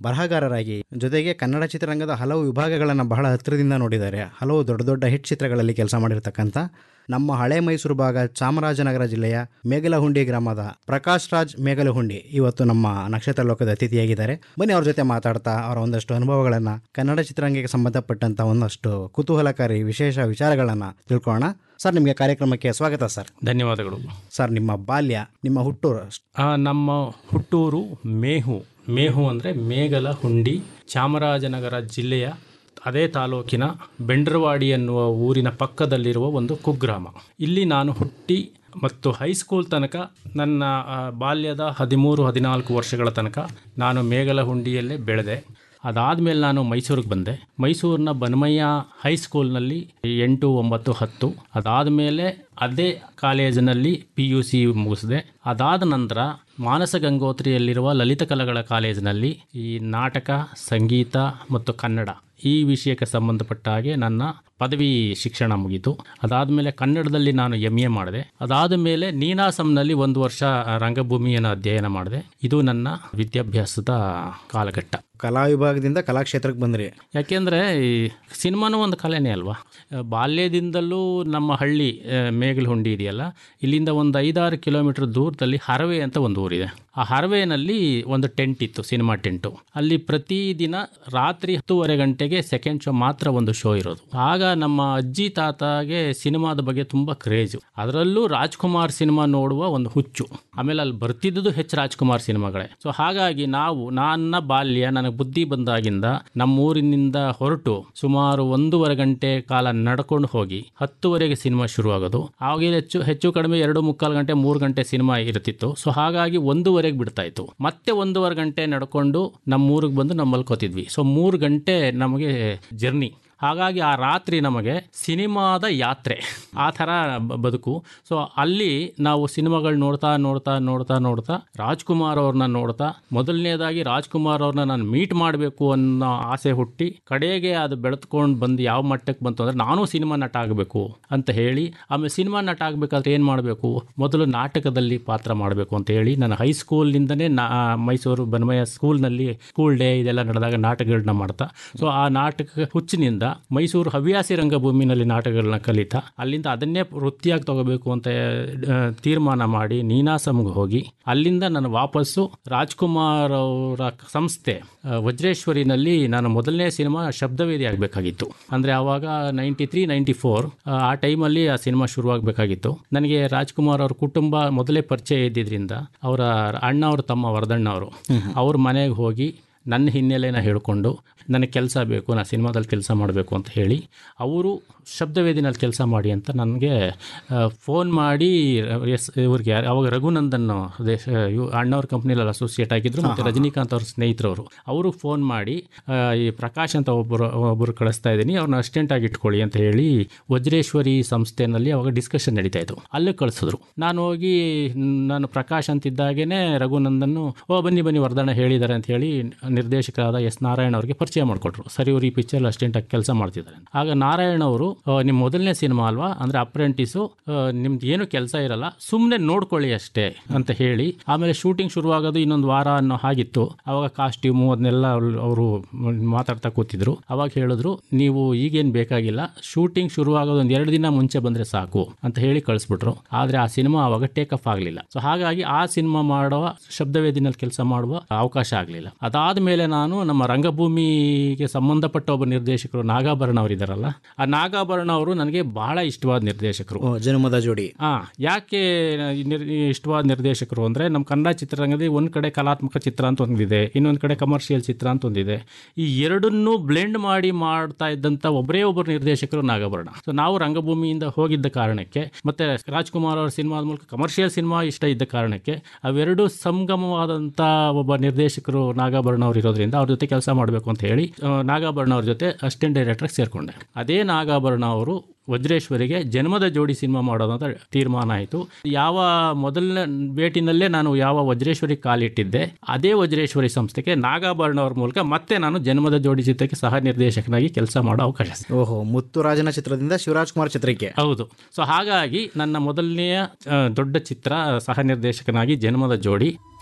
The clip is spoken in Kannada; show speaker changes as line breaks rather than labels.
ಬರಹಗಾರರಾಗಿ ಜೊತೆಗೆ ಕನ್ನಡ ಚಿತ್ರರಂಗದ ಹಲವು ವಿಭಾಗಗಳನ್ನು ಬಹಳ ಹತ್ತಿರದಿಂದ ನೋಡಿದ್ದಾರೆ ಹಲವು ದೊಡ್ಡ ದೊಡ್ಡ ಹಿಟ್ ಚಿತ್ರಗಳಲ್ಲಿ ಕೆಲಸ ಮಾಡಿರ್ತಕ್ಕಂಥ ನಮ್ಮ ಹಳೆ ಮೈಸೂರು ಭಾಗ ಚಾಮರಾಜನಗರ ಜಿಲ್ಲೆಯ ಮೇಗಲಹುಂಡಿ ಗ್ರಾಮದ ಪ್ರಕಾಶ್ ರಾಜ್ ಮೇಗಲಹುಂಡಿ ಇವತ್ತು ನಮ್ಮ ನಕ್ಷತ್ರ ಲೋಕದ ಅತಿಥಿಯಾಗಿದ್ದಾರೆ ಬನ್ನಿ ಅವ್ರ ಜೊತೆ ಮಾತಾಡ್ತಾ ಅವರ ಒಂದಷ್ಟು ಅನುಭವಗಳನ್ನು ಕನ್ನಡ ಚಿತ್ರರಂಗಕ್ಕೆ ಸಂಬಂಧಪಟ್ಟಂಥ ಒಂದಷ್ಟು ಕುತೂಹಲಕಾರಿ ವಿಶೇಷ ವಿಚಾರಗಳನ್ನು ತಿಳ್ಕೊಳ್ಳೋಣ ಸರ್ ನಿಮಗೆ ಕಾರ್ಯಕ್ರಮಕ್ಕೆ ಸ್ವಾಗತ ಸರ್
ಧನ್ಯವಾದಗಳು
ಸರ್ ನಿಮ್ಮ ಬಾಲ್ಯ ನಿಮ್ಮ ಹುಟ್ಟೂರು
ಆ, ನಮ್ಮ ಹುಟ್ಟೂರು ಮೇಹು ಮೇಹು ಅಂದರೆ ಮೇಗಲ ಹುಂಡಿ ಚಾಮರಾಜನಗರ ಜಿಲ್ಲೆಯ ಅದೇ ತಾಲೂಕಿನ ಬೆಂಡ್ರವಾಡಿ ಎನ್ನುವ ಊರಿನ ಪಕ್ಕದಲ್ಲಿರುವ ಒಂದು ಕುಗ್ರಾಮ ಇಲ್ಲಿ ನಾನು ಹುಟ್ಟಿ ಮತ್ತು ಹೈಸ್ಕೂಲ್ ತನಕ ನನ್ನ ಆ, ಬಾಲ್ಯದ ಹದಿಮೂರು ಹದಿನಾಲ್ಕು ವರ್ಷಗಳ ತನಕ ನಾನು ಮೇಗಲಹುಂಡಿಯಲ್ಲೇ ಬೆಳೆದೆ ಅದಾದಮೇಲೆ ನಾನು ಮೈಸೂರಿಗೆ ಬಂದೆ ಮೈಸೂರಿನ ಬನಮಯ್ಯ ಹೈಸ್ಕೂಲ್ನಲ್ಲಿ ಎಂಟು ಒಂಬತ್ತು ಹತ್ತು ಅದಾದಮೇಲೆ ಅದೇ ಕಾಲೇಜಿನಲ್ಲಿ ಪಿ ಯು ಸಿ ಮುಗಿಸಿದೆ ಅದಾದ ನಂತರ ಮಾನಸ ಗಂಗೋತ್ರಿಯಲ್ಲಿರುವ ಲಲಿತ ಕಲೆಗಳ ಕಾಲೇಜಿನಲ್ಲಿ ಈ ನಾಟಕ ಸಂಗೀತ ಮತ್ತು ಕನ್ನಡ ಈ ವಿಷಯಕ್ಕೆ ಸಂಬಂಧಪಟ್ಟ ಹಾಗೆ ನನ್ನ ಪದವಿ ಶಿಕ್ಷಣ ಮುಗೀತು ಅದಾದಮೇಲೆ ಕನ್ನಡದಲ್ಲಿ ನಾನು ಎಮ್ ಎ ಮಾಡಿದೆ ಅದಾದ ಮೇಲೆ ನೀನಾಸಂನಲ್ಲಿ ಒಂದು ವರ್ಷ ರಂಗಭೂಮಿಯನ್ನು ಅಧ್ಯಯನ ಮಾಡಿದೆ ಇದು ನನ್ನ ವಿದ್ಯಾಭ್ಯಾಸದ ಕಾಲಘಟ್ಟ
ಕಲಾ ವಿಭಾಗದಿಂದ ಕಲಾಕ್ಷೇತ್ರಕ್ಕೆ ಬಂದ್ರಿ
ಯಾಕೆಂದರೆ ಈ ಸಿನಿಮಾನೂ ಒಂದು ಕಲೆನೇ ಅಲ್ವಾ ಆ, ಬಾಲ್ಯದಿಂದಲೂ ನಮ್ಮ ಹಳ್ಳಿ ಆ, ಮೇಗಲಹುಂಡಿ ಇದೆಯಲ್ಲ ಇಲ್ಲಿಂದ ಒಂದು ಐದಾರು ಕಿಲೋಮೀಟರ್ ದೂರದಲ್ಲಿ ಹರವೆ ಅಂತ ಒಂದು ಊರಿದೆ ಆ ಹರವೆನಲ್ಲಿ ಒಂದು ಟೆಂಟ್ ಇತ್ತು ಸಿನಿಮಾ ಟೆಂಟು ಅಲ್ಲಿ ಪ್ರತಿದಿನ ರಾತ್ರಿ ಹತ್ತೂವರೆ ಗಂಟೆಗೆ ಸೆಕೆಂಡ್ ಶೋ ಮಾತ್ರ ಒಂದು ಶೋ ಇರೋದು ಆಗ ನಮ್ಮ ಅಜ್ಜಿ ತಾತಗೆ ಸಿನಿಮಾದ ಬಗ್ಗೆ ತುಂಬ ಕ್ರೇಜು ಅದರಲ್ಲೂ ರಾಜ್ಕುಮಾರ್ ಸಿನಿಮಾ ನೋಡುವ ಒಂದು ಹುಚ್ಚು ಆಮೇಲೆ ಅಲ್ಲಿ ಬರ್ತಿದ್ದುದು ಹೆಚ್ಚು ರಾಜ್ಕುಮಾರ್ ಸಿನಿಮಾಗಳೇ ಸೊ ಹಾಗಾಗಿ ನಾವು ನನ್ನ ಬಾಲ್ಯ ನನಗೆ ಬುದ್ಧಿ ಬಂದಾಗಿಂದ ನಮ್ಮ ಊರಿನಿಂದ ಹೊರಟು ಸುಮಾರು ಒಂದೂವರೆ ಗಂಟೆ ಕಾಲ ನಡ್ಕೊಂಡು ಹೋಗಿ ಹತ್ತುವರೆಗೆ ಸಿನಿಮಾ ಶುರುವಾಗೋದು ಆವಾಗ ಹೆಚ್ಚು ಹೆಚ್ಚು ಕಡಿಮೆ ಎರಡು ಮುಕ್ಕಾಲು ಗಂಟೆ ಮೂರು ಗಂಟೆ ಸಿನಿಮಾ ಇರ್ತಿತ್ತು ಸೊ ಹಾಗಾಗಿ ಒಂದೂವರೆಗೆ ಬಿಡ್ತಾ ಇತ್ತು ಮತ್ತೆ ಒಂದೂವರೆ ಗಂಟೆ ನಡ್ಕೊಂಡು ನಮ್ಮ ಊರಿಗೆ ಬಂದು ನಮ್ಮ ಮಲ್ಕೋತಿದ್ವಿ ಸೊ ಮೂರು ಗಂಟೆ ನಮಗೆ ಜರ್ನಿ ಹಾಗಾಗಿ ಆ ರಾತ್ರಿ ನಮಗೆ ಸಿನಿಮಾದ ಯಾತ್ರೆ ಆ ಥರ ಬ- ಬದುಕು ಸೊ ಅಲ್ಲಿ ನಾವು ಸಿನಿಮಾಗಳು ನೋಡ್ತಾ ನೋಡ್ತಾ ನೋಡ್ತಾ ನೋಡ್ತಾ ರಾಜ್ಕುಮಾರ್ ಅವ್ರನ್ನ ನೋಡ್ತಾ ಮೊದಲನೇದಾಗಿ ರಾಜ್ಕುಮಾರ್ ಅವ್ರನ್ನ ನಾನು ಮೀಟ್ ಮಾಡಬೇಕು ಅನ್ನೋ ಆಸೆ ಹುಟ್ಟಿ ಕಡೆಗೆ ಅದು ಬೆಳೆದ್ಕೊಂಡು ಬಂದು ಯಾವ ಮಟ್ಟಕ್ಕೆ ಬಂತು ಅಂದರೆ ನಾನು ಸಿನಿಮಾ ನಟ ಆಗಬೇಕು ಅಂತ ಹೇಳಿ ಆಮೇಲೆ ಸಿನಿಮಾ ನಟ ಆಗಬೇಕಾದ್ರೆ ಏನು ಮಾಡಬೇಕು ಮೊದಲು ನಾಟಕದಲ್ಲಿ ಪಾತ್ರ ಮಾಡಬೇಕು ಅಂತ ಹೇಳಿ ನಾನು ಹೈಸ್ಕೂಲ್ನಿಂದನೇ ನಾ ಮೈಸೂರು ಬನ್ಮಯ್ಯ ಸ್ಕೂಲ್ನಲ್ಲಿ ಸ್ಕೂಲ್ ಡೇ ಇದೆಲ್ಲ ನಡೆದಾಗ ನಾಟಕಗಳನ್ನ ಮಾಡ್ತಾ ಸೊ ಆ ನಾಟಕ ಹುಚ್ಚಿನಿಂದ ಮೈಸೂರು ಹವ್ಯಾಸಿ ರಂಗಭೂಮಿನಲ್ಲಿ ನಾಟಕಗಳನ್ನ ಕಲಿತಾ ಅಲ್ಲಿಂದ ಅದನ್ನೇ ವೃತ್ತಿಯಾಗಿ ತಗೋಬೇಕು ಅಂತ ಆ, ತೀರ್ಮಾನ ಮಾಡಿ ನೀನಾಸಂಗೆ ಹೋಗಿ ಅಲ್ಲಿಂದ ನಾನು ವಾಪಸ್ಸು ರಾಜ್ಕುಮಾರ್ ಅವರ ಸಂಸ್ಥೆ ಆ, ವಜ್ರೇಶ್ವರಿನಲ್ಲಿ ನಾನು ಮೊದಲನೇ ಸಿನಿಮಾ ಶಬ್ದವೇದಿ ಆಗಬೇಕಾಗಿತ್ತು ಅಂದರೆ ಆವಾಗ ನೈಂಟಿ ತ್ರೀ ನೈಂಟಿ ಫೋರ್ ಆ ಟೈಮಲ್ಲಿ ಆ ಸಿನಿಮಾ ಶುರುವಾಗಬೇಕಾಗಿತ್ತು ನನಗೆ ರಾಜ್ಕುಮಾರ್ ಅವ್ರ ಕುಟುಂಬ ಮೊದಲೇ ಪರಿಚಯ ಇದ್ದಿದ್ರಿಂದ ಅವರ ಅಣ್ಣ ಅವ್ರ ತಮ್ಮ ವರದಣ್ಣ ಅವರು ಅವ್ರ ಮನೆಗೆ ಹೋಗಿ ನನ್ನ ಹಿನ್ನೆಲೆನ ಹೇಳ್ಕೊಂಡು ನನಗೆ ಕೆಲಸ ಬೇಕು ನಾನು ಸಿನಿಮಾದಲ್ಲಿ ಕೆಲಸ ಮಾಡಬೇಕು ಅಂತ ಹೇಳಿ ಅವರು ಶಬ್ದವೇದಿನಲ್ಲಿ ಕೆಲಸ ಮಾಡಿ ಅಂತ ನನಗೆ ಫೋನ್ ಮಾಡಿ ಎಸ್ ಇವ್ರಿಗೆ ಯಾರು ಅವಾಗ ರಘುನಂದನ್ ದೇಶ ಇವ್ ಅಣ್ಣವ್ರ ಕಂಪ್ನಿಲೆಲ್ಲ ಅಸೋಸಿಯೇಟ್ ಆಗಿದ್ರು ಮತ್ತು ರಜನಿಕಾಂತ್ ಅವ್ರ ಸ್ನೇಹಿತರವರು ಅವರು ಫೋನ್ ಮಾಡಿ ಆ, ಈ ಪ್ರಕಾಶ್ ಅಂತ ಒಬ್ಬರು ಒಬ್ಬರು ಕಳಿಸ್ತಾ ಇದ್ದೀನಿ ಅವ್ರನ್ನ ಅಸಿಸ್ಟೆಂಟ್ ಆಗಿ ಇಟ್ಕೊಳ್ಳಿ ಅಂತ ಹೇಳಿ ವಜ್ರೇಶ್ವರಿ ಸಂಸ್ಥೆನಲ್ಲಿ ಅವಾಗ ಡಿಸ್ಕಷನ್ ನಡೀತಾ ಇತ್ತು ಅಲ್ಲೇ ಕಳಿಸಿದ್ರು ನಾನು ಹೋಗಿ ನ್- ನಾನು ಪ್ರಕಾಶ್ ಅಂತಿದ್ದಾಗೇನೆ ರಘುನಂದನ್ನು ಓ ಬನ್ನಿ ಬನ್ನಿ ವರದಾನ ಹೇಳಿದ್ದಾರೆ ಅಂತ ಹೇಳಿ ನಿರ್ದೇಶಕರಾದ ಎಸ್ ನಾರಾಯಣ ಅವರಿಗೆ ಪರಿಚಯ ಮಾಡಿಕೊಟ್ರು ಸರಿ ಇವರು ಈ ಪಿಕ್ಚರ್ ಅಸಿಸ್ಟೆಂಟ್ ಆಗಿ ಕೆಲಸ ಮಾಡ್ತಿದ್ದಾರೆ ಆಗ ನಾರಾಯಣ ಅವರು ಆ, ನಿಮ್ಮ ಮೊದಲನೇ ಸಿನಿಮಾ ಅಲ್ವಾ ಅಂದರೆ ಅಪ್ರೆಂಟಿಸು ನಿಮ್ದು ಏನು ಕೆಲಸ ಇರಲ್ಲ ಸುಮ್ಮನೆ ನೋಡ್ಕೊಳ್ಳಿ ಅಷ್ಟೇ ಅಂತ ಹೇಳಿ ಆಮೇಲೆ ಶೂಟಿಂಗ್ ಶುರುವಾಗೋದು ಇನ್ನೊಂದು ವಾರ ಅನ್ನೋ ಹಾಗಿತ್ತು ಅವಾಗ ಕಾಸ್ಟ್ಯೂಮು ಅದನ್ನೆಲ್ಲ ಅವರು ಮಾತಾಡ್ತಾ ಕೂತಿದ್ರು ಅವಾಗ ಹೇಳಿದ್ರು ನೀವು ಈಗೇನು ಬೇಕಾಗಿಲ್ಲ ಶೂಟಿಂಗ್ ಶುರುವಾಗೋದು ಒಂದು ಎರಡು ದಿನ ಮುಂಚೆ ಬಂದರೆ ಸಾಕು ಅಂತ ಹೇಳಿ ಕಳಿಸ್ಬಿಟ್ರು ಆದರೆ ಆ ಸಿನಿಮಾ ಅವಾಗ ಟೇಕ್ ಆಫ್ ಆಗಲಿಲ್ಲ ಸೊ ಹಾಗಾಗಿ ಆ ಸಿನಿಮಾ ಮಾಡುವ ಶಬ್ದವೇದಿನಲ್ಲಿ ಕೆಲಸ ಮಾಡುವ ಅವಕಾಶ ಆಗಲಿಲ್ಲ ಅದಾದ ಮೇಲೆ ನಾನು ನಮ್ಮ ರಂಗಭೂಮಿಗೆ ಸಂಬಂಧಪಟ್ಟ ಒಬ್ಬ ನಿರ್ದೇಶಕರು ನಾಗಾಭರಣ ಅವರಿದ್ದಾರಲ್ಲ ಆ ನಾಗಾಭರಣ ಅವರು ನನಗೆ ಬಹಳ ಇಷ್ಟವಾದ ನಿರ್ದೇಶಕರು
ಓ, ಜನ್ಮದ ಜೋಡಿ
ಆ ಯಾಕೆ ಈ ನಿರ್- ಈ ಇಷ್ಟವಾದ ನಿರ್ದೇಶಕರು ಅಂದರೆ ನಮ್ಮ ಕನ್ನಡ ಚಿತ್ರರಂಗದಲ್ಲಿ ಒಂದು ಕಡೆ ಕಲಾತ್ಮಕ ಚಿತ್ರ ಅಂತ ಒಂದಿದೆ ಇನ್ನೊಂದು ಕಡೆ ಕಮರ್ಷಿಯಲ್ ಚಿತ್ರ ಅಂತ ಒಂದಿದೆ ಈ ಎರಡನ್ನೂ ಬ್ಲೆಂಡ್ ಮಾಡಿ ಮಾಡ್ತಾ ಇದ್ದಂಥ ಒಬ್ಬರೇ ಒಬ್ಬರು ನಿರ್ದೇಶಕರು ನಾಗಾಭರಣ ಸೊ ನಾವು ರಂಗಭೂಮಿಯಿಂದ ಹೋಗಿದ್ದ ಕಾರಣಕ್ಕೆ ಮತ್ತೆ ರಾಜ್ಕುಮಾರ್ ಅವ್ರ ಸಿನಿಮಾದ ಮೂಲಕ ಕಮರ್ಷಿಯಲ್ ಸಿನಿಮಾ ಇಷ್ಟ ಇದ್ದ ಕಾರಣಕ್ಕೆ ಅವೆರಡು ಸಂಗಮವಾದಂಥ ಒಬ್ಬ ನಿರ್ದೇಶಕರು ನಾಗಾಭರಣ ಅವರು ಇರೋದ್ರಿಂದ ಅವ್ರ ಜೊತೆ ಕೆಲಸ ಮಾಡಬೇಕು ಅಂತ ಹೇಳಿ ಆ, ನಾಗಾಭರಣ ಅವ್ರ ಜೊತೆ ಅಸಿಸ್ಟೆಂಟ್ ಡೈರೆಕ್ಟರ್ ಸೇರಿಕೊಂಡೆ ಅದೇ ನಾಗಾಭರಣ ಅವರು ವಜ್ರೇಶ್ವರಿಗೆ ಜನ್ಮದ ಜೋಡಿ ಸಿನಿಮಾ ಮಾಡೋದು ಅಂತ ತೀರ್ಮಾನ ಆಯಿತು ಯಾವ ಮೊದಲನೇ ಭೇಟಿನಲ್ಲೇ ನಾನು ಯಾವ ವಜ್ರೇಶ್ವರಿ ಕಾಲಿಟ್ಟಿದ್ದೆ ಅದೇ ವಜ್ರೇಶ್ವರಿ ಸಂಸ್ಥೆಗೆ ನಾಗಾಭರಣ ಅವ್ರ ಮೂಲಕ ಮತ್ತೆ ನಾನು ಜನ್ಮದ ಜೋಡಿ ಚಿತ್ರಕ್ಕೆ ಸಹ ನಿರ್ದೇಶಕನಾಗಿ ಕೆಲಸ ಮಾಡೋ ಅವಕಾಶ ಸಿಕ್ತು.
ಓಹೋ ಮುತ್ತುರಾಜನ ಚಿತ್ರದಿಂದ ಶಿವರಾಜ್ ಕುಮಾರ್ ಚಿತ್ರಕ್ಕೆ
ಹೌದು ಸೊ ಹಾಗಾಗಿ ನನ್ನ ಮೊದಲನೆಯ ಆ, ದೊಡ್ಡ ಚಿತ್ರ ಸಹ ನಿರ್ದೇಶಕನಾಗಿ ಜನ್ಮದ ಜೋಡಿ